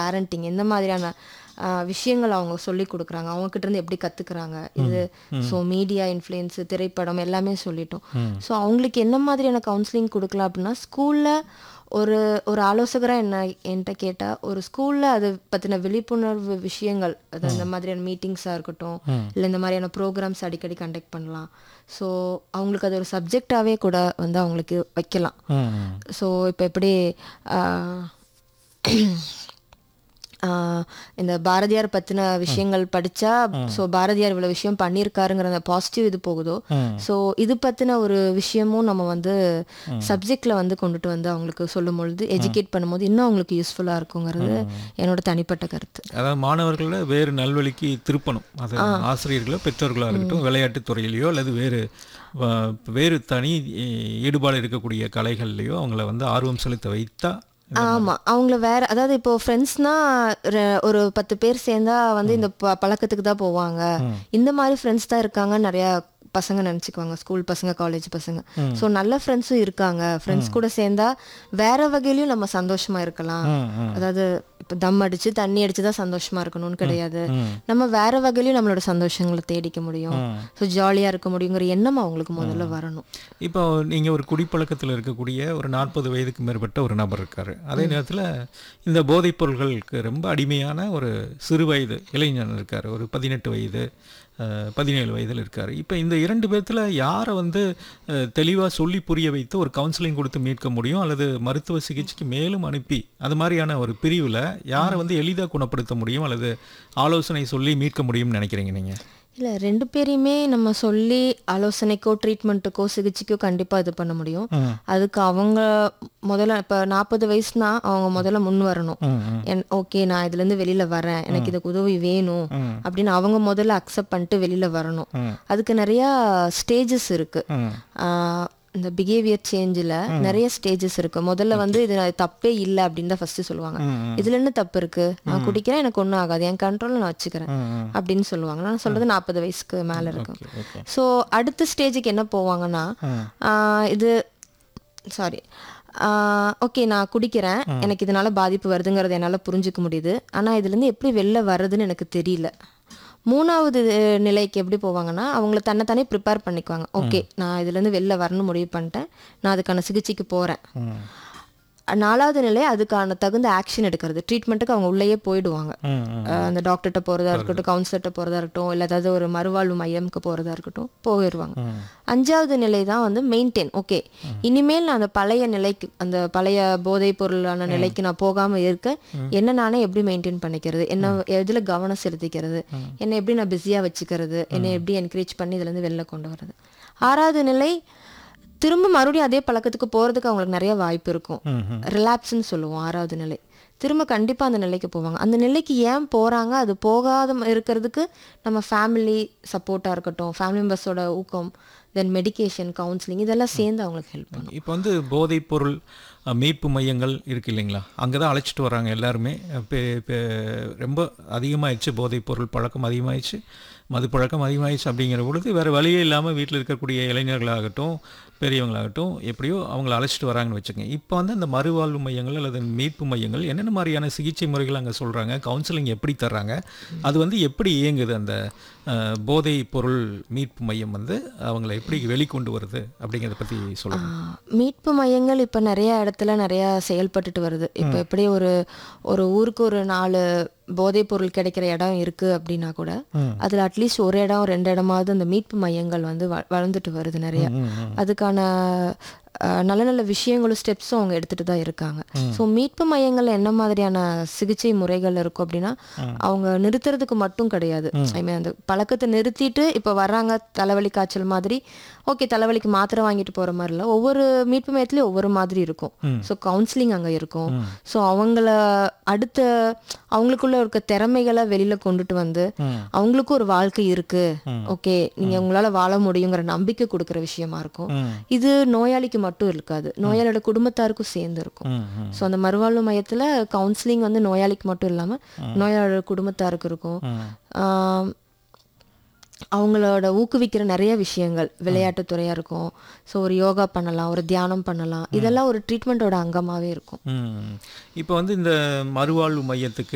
Parenting எந்த மாதிரியான ஆஹ், விஷயங்கள் அவங்க சொல்லி கொடுக்குறாங்க அவங்க கிட்ட இருந்து எப்படி கத்துக்கிறாங்க இது ஸோ மீடியா இன்ஃப்ளூயன்ஸ் திரைப்படம் எல்லாமே சொல்லிட்டோம் ஸோ அவங்களுக்கு என்ன மாதிரியான கவுன்சிலிங் கொடுக்கலாம் அப்படின்னா ஸ்கூல்ல ஒரு ஒரு ஆலோசகராக என்ன என்கிட்ட கேட்டால் ஒரு ஸ்கூலில் அது பற்றின விழிப்புணர்வு விஷயங்கள் அது இந்த மாதிரியான மீட்டிங்ஸாக இருக்கட்டும் இல்லை இந்த மாதிரியான ப்ரோக்ராம்ஸ் அடிக்கடி கண்டக்ட் பண்ணலாம் ஸோ அவங்களுக்கு அது ஒரு சப்ஜெக்டாகவே கூட வந்து அவங்களுக்கு வைக்கலாம் ம், ம். ஸோ இப்போ எப்படி ஆஹ், ஆஹ், இந்த பாரதியார் பற்றின விஷயங்கள் படித்தா ஸோ பாரதியார் இவ்வளோ விஷயம் பண்ணியிருக்காருங்கிற அந்த பாசிட்டிவ் இது போகுதோ ஸோ இது பற்றின ஒரு விஷயமும் நம்ம வந்து சப்ஜெக்டில் வந்து கொண்டுட்டு வந்து அவங்களுக்கு சொல்லும் பொழுது எஜுகேட் பண்ணும்போது இன்னும் அவங்களுக்கு யூஸ்ஃபுல்லாக இருக்குங்கிறது என்னோட தனிப்பட்ட கருத்து அதாவது மாணவர்களை வேறு நல்வழிக்கு திருப்பணும் அது ஆசிரியர்களோ பெற்றோர்களோ இருக்கட்டும் விளையாட்டுத் துறையிலையோ அல்லது வேறு வ- வேறு தனி ஈ- ஈடுபாடு இருக்கக்கூடிய கலைகள்லையோ அவங்கள வந்து ஆர்வம் செலுத்த வைத்தா ஆமா அவங்கள வேற அதாவது இப்போ ஃப்ரெண்ட்ஸ்னா ஒரு பத்து பேர் சேர்ந்தா வந்து இந்த ப- பழக்கத்துக்கு தான் போவாங்க இந்த மாதிரி ஃப்ரெண்ட்ஸ் தான் இருக்காங்க நிறைய பசங்க நினச்சிக்குவாங்க ஸ்கூல் பசங்க காலேஜ் பசங்க ஸோ நல்ல ஃப்ரெண்ட்ஸும் இருக்காங்க ஃப்ரெண்ட்ஸ் கூட சேர்ந்தா வேற வகையிலயும் நம்ம சந்தோஷமா இருக்கலாம் ம், ம். அதாவது இப்போ தம் அடிச்சு தண்ணி அடிச்சு தான் சந்தோஷமா இருக்கணும்னு கிடையாது நம்ம வேற வகையிலயும் நம்மளோட சந்தோஷங்களை தேடிக்க முடியும் ஸோ ஜாலியா இருக்க முடியுங்கிற எண்ணம் அவங்களுக்கு முதல்ல வரணும் இப்போ நீங்கள் ஒரு குடிப்பழக்கத்தில் இருக்கக்கூடிய ஒரு நாற்பது வயதுக்கு மேற்பட்ட ஒரு நபர் இருக்காரு அதே நேரத்தில் இந்த போதைப் பொருள்களுக்கு ரொம்ப அடிமையான ஒரு சிறு வயது இளைஞன் இருக்கார் ஒரு பதினெட்டு வயது அஹ், பதினேழு வயதில் இருக்கார் இப்போ இந்த இரண்டு பேர்த்தில் யாரை வந்து தெளிவாக சொல்லி புரிய வைத்து ஒரு கவுன்சிலிங் கொடுத்து மீட்க முடியும் அல்லது மருத்துவ சிகிச்சைக்கு மேலும் அனுப்பி அது மாதிரியான ஒரு பிரிவில் யாரை வந்து எளிதாக குணப்படுத்த முடியும் அல்லது ஆலோசனை சொல்லி மீட்க முடியும்னு நினைக்கிறீங்க நீங்கள் இல்லை ரெண்டு பேரையுமே நம்ம சொல்லி ஆலோசனைக்கோ ட்ரீட்மெண்ட்டுக்கோ சிகிச்சைக்கோ கண்டிப்பாக இது பண்ண முடியும் அதுக்கு அவங்க முதல்ல இப்போ நாற்பது வயசுனா அவங்க முதல்ல முன் வரணும் என் ஓகே நான் இதுலேருந்து வெளியில் வரேன் எனக்கு இதுக்கு உதவி வேணும் அப்படின்னு அவங்க முதல்ல அக்செப்ட் பண்ணிட்டு வெளியில் வரணும் அதுக்கு நிறையா ஸ்டேஜஸ் இருக்கு ஆஹ் இந்த பிஹேவியர் சேஞ்சில் நிறைய ஸ்டேஜஸ் இருக்கு முதல்ல வந்து இது நான் தப்பே இல்லை அப்படின்னு தான் ஃபர்ஸ்ட் சொல்லுவாங்க இதுல என்ன தப்பு இருக்கு நான் குடிக்கிறேன் எனக்கு ஒன்றும் ஆகாது என் கண்ட்ரோலில் நான் வச்சுக்கிறேன் அப்படின்னு சொல்லுவாங்க நான் சொல்றது நாற்பது வயசுக்கு மேல இருக்கும் ஓகே ஸோ அடுத்த ஸ்டேஜுக்கு என்ன போவாங்கன்னா ஆஹ் இது சாரி ஓகே நான் குடிக்கிறேன் எனக்கு இதனால பாதிப்பு வருதுங்கிறத என்னால் புரிஞ்சுக்க முடியுது ஆனால் இதுலேருந்து எப்படி வெளில வர்றதுன்னு எனக்கு தெரியல மூணாவது அஹ், நிலைக்கு எப்படி போவாங்கன்னா அவங்கள தன்னைத்தானே ப்ரிப்பேர் பண்ணிக்குவாங்க ஓகே நான் இதுலேருந்து வெளில வரணும்னு முடிவு பண்ணிட்டேன் நான் அதுக்கான சிகிச்சைக்கு போகிறேன் நாலாவது நிலை அதுக்கான தகுந்த ஆக்ஷன் எடுக்கிறது ட்ரீட்மெண்ட்டுக்கு அவங்க உள்ளேயே போயிடுவாங்க அஹ் அந்த டாக்டர்கிட்ட போகிறதா இருக்கட்டும் கவுன்சிலர்கிட்ட போகிறதா இருக்கட்டும் இல்லை ஏதாவது ஒரு மறுவாழ்வு மையம்க்கு போகிறதா இருக்கட்டும் போயிடுவாங்க அஞ்சாவது நிலை தான் வந்து மெயின்டைன் ஓகே இனிமேல் நான் அந்த பழைய நிலைக்கு அந்த பழைய போதைப் பொருளான நிலைக்கு நான் போகாமல் இருக்க என்ன நானே எப்படி மெயின்டைன் பண்ணிக்கிறது என்ன எதில் கவனம் செலுத்திக்கிறது என்னை எப்படி நான் பிஸியாக வச்சுக்கிறது என்னை எப்படி என்கரேஜ் பண்ணி இதுலேருந்து வெளில கொண்டு வர்றது ஆறாவது நிலை திரும்ப மறுபடியும் அதே பழக்கத்துக்கு போகிறதுக்கு அவங்களுக்கு நிறைய வாய்ப்பு இருக்கும் ரிலாப்ஸ்ன்னு சொல்லுவோம் ஆறாவது நிலை திரும்ப கண்டிப்பாக அந்த நிலைக்கு போவாங்க அந்த நிலைக்கு ஏன் போகிறாங்க அது போகாத ம- இருக்கிறதுக்கு நம்ம ஃபேமிலி சப்போர்ட்டாக இருக்கட்டும் ஃபேமிலி மெம்பர்ஸோட ஊக்கம் தென் மெடிகேஷன் கவுன்சிலிங் இதெல்லாம் சேர்ந்து அவங்களுக்கு ஹெல்ப் பண்ணும் இப்போ வந்து போதைப் பொருள் அஹ், மீட்பு மையங்கள் இருக்கு இல்லைங்களா அங்கே தான் அழைச்சிட்டு வராங்க எல்லாருமே இப்போ இப்போ ரொம்ப அதிகமாகிடுச்சு போதைப் பொருள் பழக்கம் அதிகமாகிடுச்சு மது பழக்கம் அதிகமாகிடுச்சு அப்படிங்கிற பொழுது வேறு வழியே இல்லாமல் வீட்டில் இருக்கக்கூடிய இளைஞர்களாகட்டும் பெரியவங்களாகட்டும் எப்படியோ அவங்கள அழைச்சிட்டு வராங்கன்னு வச்சுக்கோங்க இப்போ வந்து அந்த மறுவாழ்வு மையங்கள் அல்லது மீட்பு மையங்கள் என்னென்ன மாதிரியான சிகிச்சை முறைகள் அங்கே சொல்கிறாங்க கவுன்சிலிங் எப்படி தர்றாங்க அது வந்து எப்படி இயங்குது அந்த அஹ், போதைப் பொருள் மீட்பு மையம் வந்து அவங்கள எப்படி வெளிக்கொண்டு வருது அப்படிங்கிறத பற்றி சொல்லுங்கள் ஆஹ் மீட்பு மையங்கள் இப்போ நிறைய இடத்துல நிறைய செயல்பட்டுட்டு வருது இப்போ எப்படி ஒரு ஒரு ஊருக்கு ஒரு நாலு போதைப் பொருள் கிடைக்கிற இடம் இருக்கு அப்படின்னா கூட அதுல அட்லீஸ்ட் ஒரு இடம் ரெண்டு இடமாவது அந்த மீட்பு மையங்கள் வந்து வ- வளர்ந்துட்டு வருது நிறைய அதுக்கான ஆஹ், நல்ல நல்ல விஷயங்களும் ஸ்டெப்ஸும் அவங்க எடுத்துட்டு தான் இருக்காங்க ஸோ மீட்பு மையங்கள்ல என்ன மாதிரியான சிகிச்சை முறைகள் இருக்கும் அப்படின்னா அவங்க நிறுத்துறதுக்கு மட்டும் கிடையாது ஐ மீன் அந்த பழக்கத்தை நிறுத்திட்டு இப்போ வர்றாங்க தலைவலி காய்ச்சல் மாதிரி ஓகே தலைவலிக்கு மாத்திரை வாங்கிட்டு போற மாதிரி இல்லை ஒவ்வொரு மீட்பு மையத்துலயும் ஒவ்வொரு மாதிரி இருக்கும் ஸோ கவுன்சிலிங் அங்க இருக்கும் ஸோ அவங்கள அடுத்த அவங்களுக்குள்ள இருக்க திறமைகளை வெளியில கொண்டுட்டு வந்து அவங்களுக்கும் ஒரு வாழ்க்கை இருக்கு ஓகே நீங்க உங்களால வாழ முடியுங்கிற நம்பிக்கை கொடுக்குற விஷயமா இருக்கும் இது நோயாளிக்கு மட்டும் இருக்காது நோயாளியோட குடும்பத்தாருக்கும் சேர்ந்து இருக்கும் ம் ம் ஸோ அந்த மறுவாழ்வு மையத்துல கவுன்சிலிங் வந்து நோயாளிக்கு மட்டும் இல்லாம நோயாளியோட குடும்பத்தாருக்கு இருக்கும் ஆம், அவங்களோட ஊக்குவிக்கிற நிறைய விஷயங்கள் விளையாட்டுத் துறையா இருக்கும் ஸோ ஒரு யோகா பண்ணலாம் ஒரு தியானம் பண்ணலாம் இதெல்லாம் ஒரு ட்ரீட்மெண்ட்டோட அங்கமாவே இருக்கும் ம் இப்போ வந்து இந்த மறுவாழ்வு மையத்துக்கு